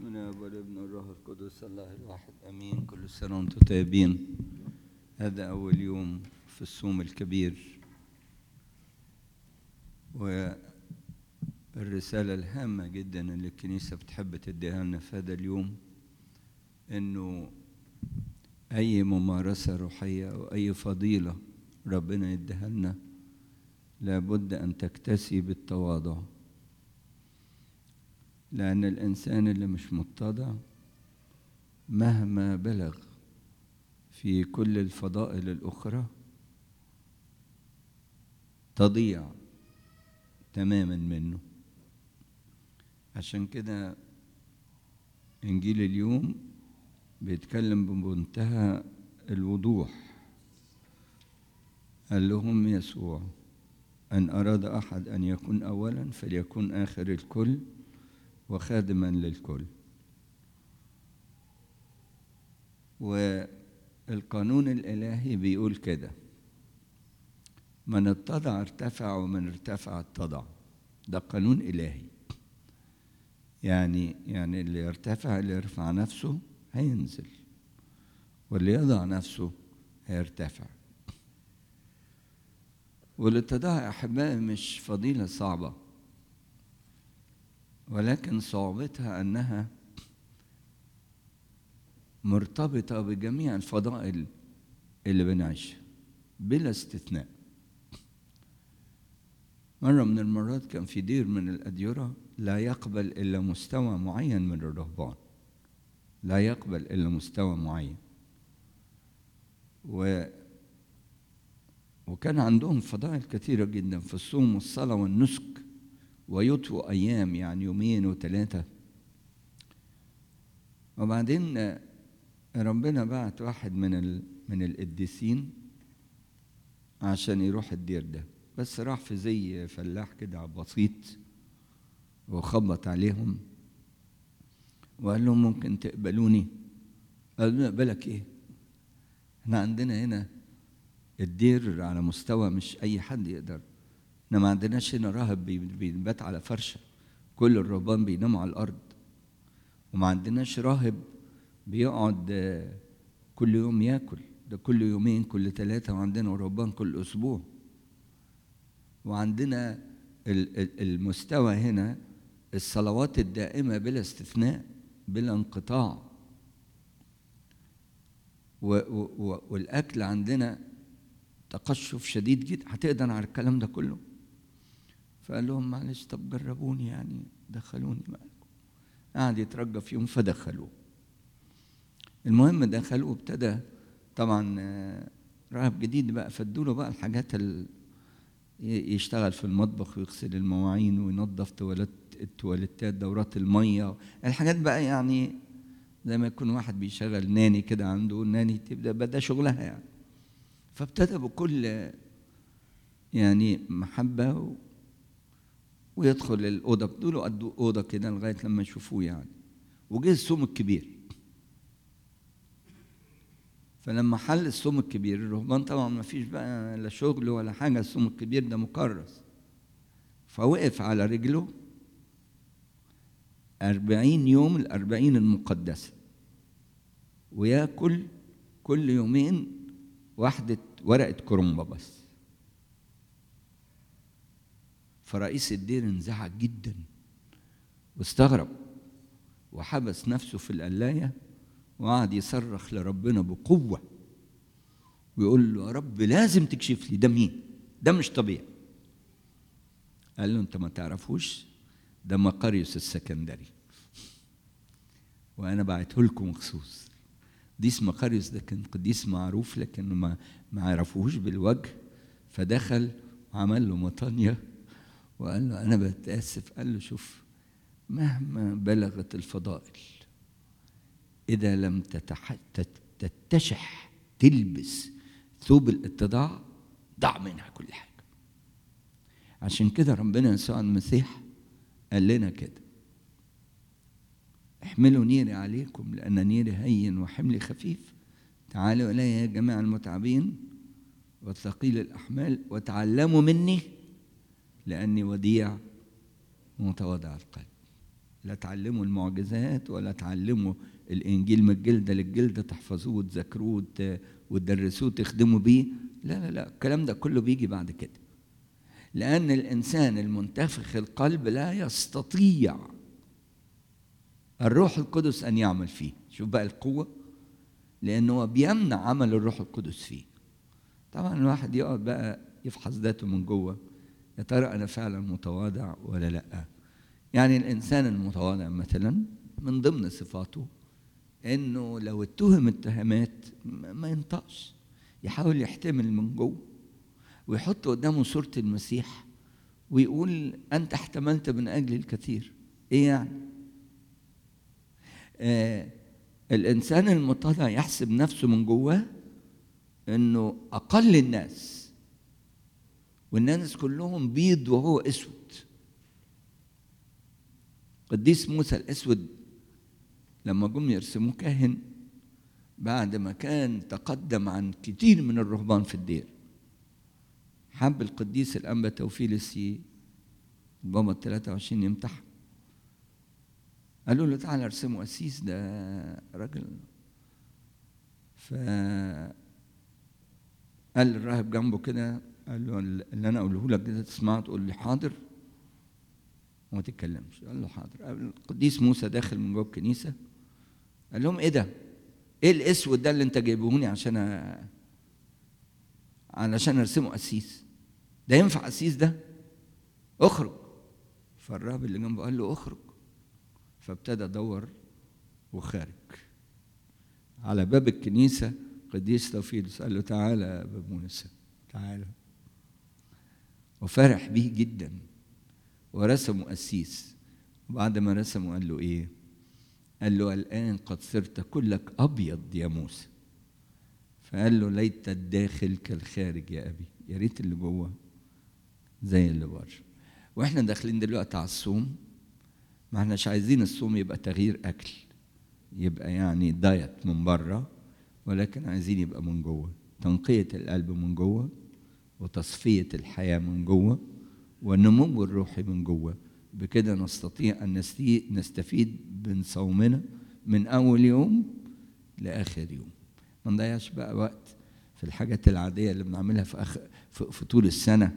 بسم الله والابن والروح القدس الله الواحد امين كل سنه وانتم طيبين هذا اول يوم في الصوم الكبير والرساله الهامه جدا اللي الكنيسه بتحب تديها لنا في هذا اليوم انه اي ممارسه روحيه او اي فضيله ربنا يديها لنا لابد ان تكتسي بالتواضع لأن الإنسان اللي مش متضع مهما بلغ في كل الفضائل الأخرى تضيع تماما منه عشان كده إنجيل اليوم بيتكلم بمنتهى الوضوح قال لهم يسوع أن أراد أحد أن يكون أولا فليكن آخر الكل وخادما للكل والقانون الإلهي بيقول كده من اتضع ارتفع ومن ارتفع اتضع ده قانون إلهي يعني يعني اللي يرتفع اللي يرفع نفسه هينزل واللي يضع نفسه هيرتفع والاتضاع يا أحبائي مش فضيلة صعبة ولكن صعوبتها انها مرتبطه بجميع الفضائل اللي بنعيشها بلا استثناء مرة من المرات كان في دير من الأديرة لا يقبل إلا مستوى معين من الرهبان لا يقبل إلا مستوى معين و وكان عندهم فضائل كثيرة جدا في الصوم والصلاة والنسك ويطووا أيام يعني يومين وثلاثة وبعدين ربنا بعت واحد من ال من القديسين عشان يروح الدير ده بس راح في زي فلاح كده بسيط وخبط عليهم وقال لهم ممكن تقبلوني قالوا له نقبلك ايه احنا عندنا هنا الدير على مستوى مش اي حد يقدر احنا ما عندناش هنا راهب بيبات على فرشه كل الرهبان بيناموا على الارض وما عندناش راهب بيقعد كل يوم ياكل ده كل يومين كل ثلاثة وعندنا رهبان كل أسبوع وعندنا المستوى هنا الصلوات الدائمة بلا استثناء بلا انقطاع والأكل عندنا تقشف شديد جدا هتقدر على الكلام ده كله فقال لهم معلش طب جربوني يعني دخلوني معاكم قعد يترجى فيهم فدخلوه المهم دخلوه وابتدى طبعا راهب جديد بقى فادوا له بقى الحاجات ال... يشتغل في المطبخ ويغسل المواعين وينظف تواليت التواليتات دورات الميه الحاجات بقى يعني زي ما يكون واحد بيشغل ناني كده عنده ناني تبدا بدا شغلها يعني فابتدى بكل يعني محبه و... ويدخل الأوضة بدول قدوا أوضة كده لغاية لما يشوفوه يعني وجه الصوم الكبير فلما حل الصوم الكبير الرهبان طبعا ما فيش بقى لا شغل ولا حاجة الصوم الكبير ده مكرس فوقف على رجله أربعين يوم الأربعين المقدسة وياكل كل يومين واحدة ورقة كرنبة بس فرئيس الدير انزعج جدا واستغرب وحبس نفسه في القلاية وقعد يصرخ لربنا بقوة ويقول له يا رب لازم تكشف لي ده مين ده مش طبيعي قال له انت ما تعرفوش ده مقاريوس السكندري وانا بعته لكم مخصوص قديس مقاريوس ده كان قديس معروف لكن ما ما عرفوهوش بالوجه فدخل وعمل له مطانيه وقال له أنا بتأسف قال له شوف مهما بلغت الفضائل إذا لم تتح... تتشح تلبس ثوب الاتضاع ضع منها كل حاجة عشان كده ربنا يسوع المسيح قال لنا كده احملوا نيري عليكم لأن نيري هين وحملي خفيف تعالوا إلي يا جماعة المتعبين والثقيل الأحمال وتعلموا مني لأني وديع متواضع القلب لا تعلموا المعجزات ولا تعلموا الانجيل من الجلده للجلده تحفظوه وتذاكروه وت- وتدرسوه وتخدموا بيه لا لا لا الكلام ده كله بيجي بعد كده لان الانسان المنتفخ القلب لا يستطيع الروح القدس ان يعمل فيه شوف بقى القوه لانه هو بيمنع عمل الروح القدس فيه طبعا الواحد يقعد بقى يفحص ذاته من جوه يا ترى انا فعلا متواضع ولا لا يعني الانسان المتواضع مثلا من ضمن صفاته انه لو اتهم اتهامات ما ما ينطقش يحاول يحتمل من جوه ويحط قدامه صورة المسيح ويقول أنت احتملت من أجل الكثير إيه يعني؟ آه الإنسان المتواضع يحسب نفسه من جواه إنه أقل الناس والناس كلهم بيض وهو أسود قديس موسى الأسود لما جم يرسموه كاهن بعد ما كان تقدم عن كتير من الرهبان في الدير حب القديس الأنبا توفيلس ي- بابا ال 23 يمتحن قالوا له تعالى ارسمه قسيس ده راجل ف قال الراهب جنبه كده قال له اللي انا اقوله لك ده تسمعه تقول لي حاضر وما تتكلمش قال له حاضر قال القديس موسى داخل من جوه الكنيسه قال لهم ايه ده؟ ايه الاسود ده اللي انت جايبهوني عشان أ... علشان ارسمه قسيس ده ينفع قسيس ده؟ اخرج فالراهب اللي جنبه قال له اخرج فابتدى دور وخارج على باب الكنيسة قديس توفيلس قال له تعالى يا باب منسى تعالى وفرح بيه جدا ورسمه قسيس وبعد ما رسمه قال له ايه قال له الآن قد صرت كلك أبيض يا موسى فقال له ليت الداخل كالخارج يا أبي يا ريت اللي جوه زي اللي بره واحنا داخلين دلوقتي على الصوم ما احناش عايزين الصوم يبقى تغيير اكل يبقى يعني دايت من بره ولكن عايزين يبقى من جوه تنقية القلب من جوه وتصفية الحياة من جوه والنمو الروحي من جوه بكده نستطيع أن نستي- نستفيد من صومنا من أول يوم لآخر يوم ما نضيعش بقى وقت في الحاجات العادية اللي بنعملها في, أخ... في, في طول السنة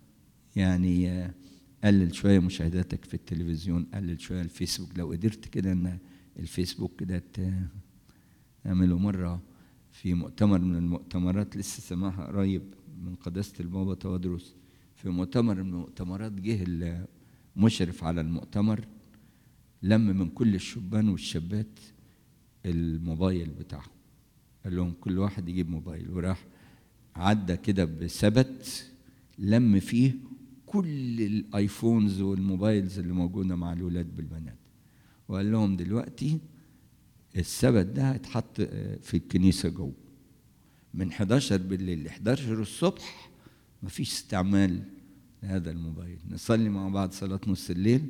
يعني آه، قلل شوية مشاهداتك في التلفزيون قلل شوية الفيسبوك لو قدرت كده ان الفيسبوك كده ت- تعمله مرة في مؤتمر من المؤتمرات لسه سماعها قريب من قداسة البابا تودروس في مؤتمر من المؤتمرات جه المشرف على المؤتمر لم من كل الشبان والشابات الموبايل بتاعهم قال لهم كل واحد يجيب موبايل وراح عدى كده بثبت لم فيه كل الايفونز والموبايلز اللي موجوده مع الولاد بالبنات وقال لهم دلوقتي السبت ده هيتحط آه، في الكنيسه جوه من 11 بالليل ل 11 الصبح مفيش استعمال لهذا الموبايل نصلي مع بعض صلاه نص الليل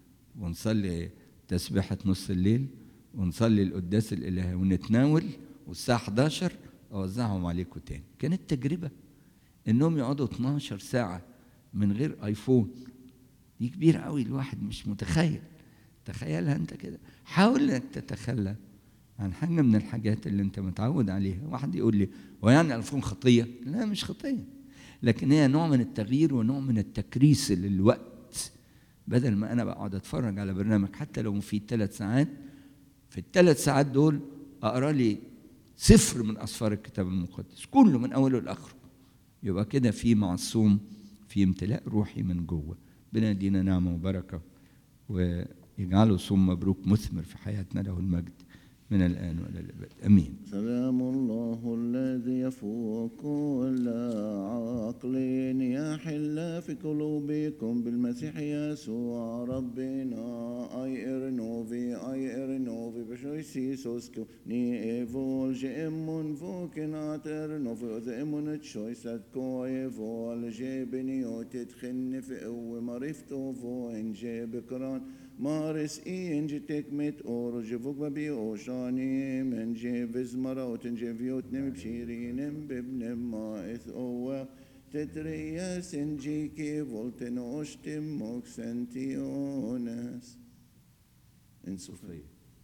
ونصلي تسبيحه نص الليل ونصلي القداس الالهي ونتناول والساعه 11 اوزعهم عليكم تاني كانت تجربه انهم يقعدوا 12 ساعه من غير ايفون دي كبيره قوي الواحد مش متخيل تخيلها انت كده حاول انك تتخلى عن حاجه من الحاجات اللي انت متعود عليها واحد يقول لي هو يعني الايفون خطيه لا مش خطيه لكن هي نوع من التغيير ونوع من التكريس للوقت بدل ما انا بقعد اتفرج على برنامج حتى لو في ثلاث ساعات في الثلاث ساعات دول اقرا لي سفر من اسفار الكتاب المقدس كله من اوله لاخره يبقى كده في مع الصوم في امتلاء روحي من جوه ربنا يدينا نعمه وبركه ويجعله صوم مبروك مثمر في حياتنا له المجد من الان والى الابد امين سلام الله الذي يفوق كل عقل يحل في قلوبكم بالمسيح يسوع ربنا اي ارنوفي اي ارنوفي بشويسيسوسكو ني ايفول جيمون فوكن اترنوفي وزيمون تشويسات كو ايفول جيبني تدخلني في قوة مريفتو فو ان جيبكران مارس إين جي تكمت أور جي فوق ببي أوشاني من جي فيزمرا وتنجي فيوت نم بشيرين ببن ما إث أوه تتريا سنجي كي فولتن أشتم موكسنتيونس إنسوفية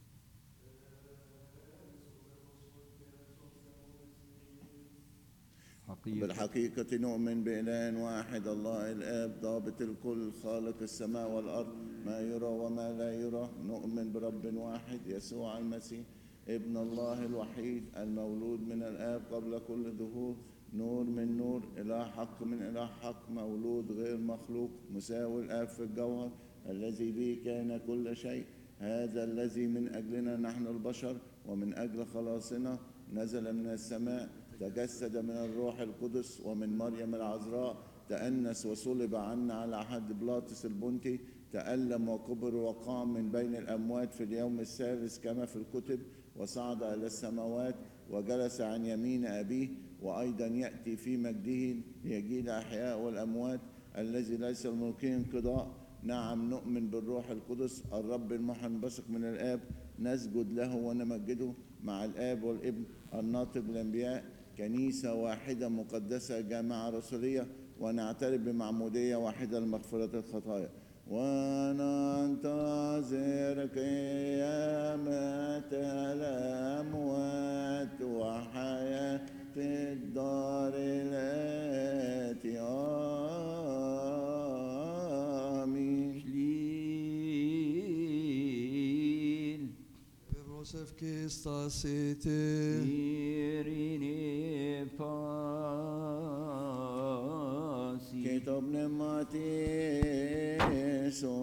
حقيقة بالحقيقة نؤمن بإله واحد الله الآب ضابط الكل خالق السماء والأرض ما يرى وما لا يرى نؤمن برب واحد يسوع المسيح ابن الله الوحيد المولود من الآب قبل كل ظهور نور من نور إله حق من إله حق مولود غير مخلوق مساوي الآب في الجوهر الذي به كان كل شيء هذا الذي من أجلنا نحن البشر ومن أجل خلاصنا نزل من السماء تجسد من الروح القدس ومن مريم العذراء تأنس وصلب عنا على حد بلاطس البنطي تألم وكبر وقام من بين الأموات في اليوم الثالث كما في الكتب وصعد إلى السماوات وجلس عن يمين أبيه وأيضا يأتي في مجده ليجيء الأحياء والأموات الذي ليس الملكي انقضاء نعم نؤمن بالروح القدس الرب المنبثق من الآب نسجد له ونمجده مع الآب والابن الناطق الأنبياء كنيسة واحدة مقدسة جامعة رسولية ونعترف بمعمودية واحدة لمغفرة الخطايا وننتظر قيامة الأموات وحياة الدار التي آمين Slil Rosef Kistasite Irine Pasi كتاب نماتي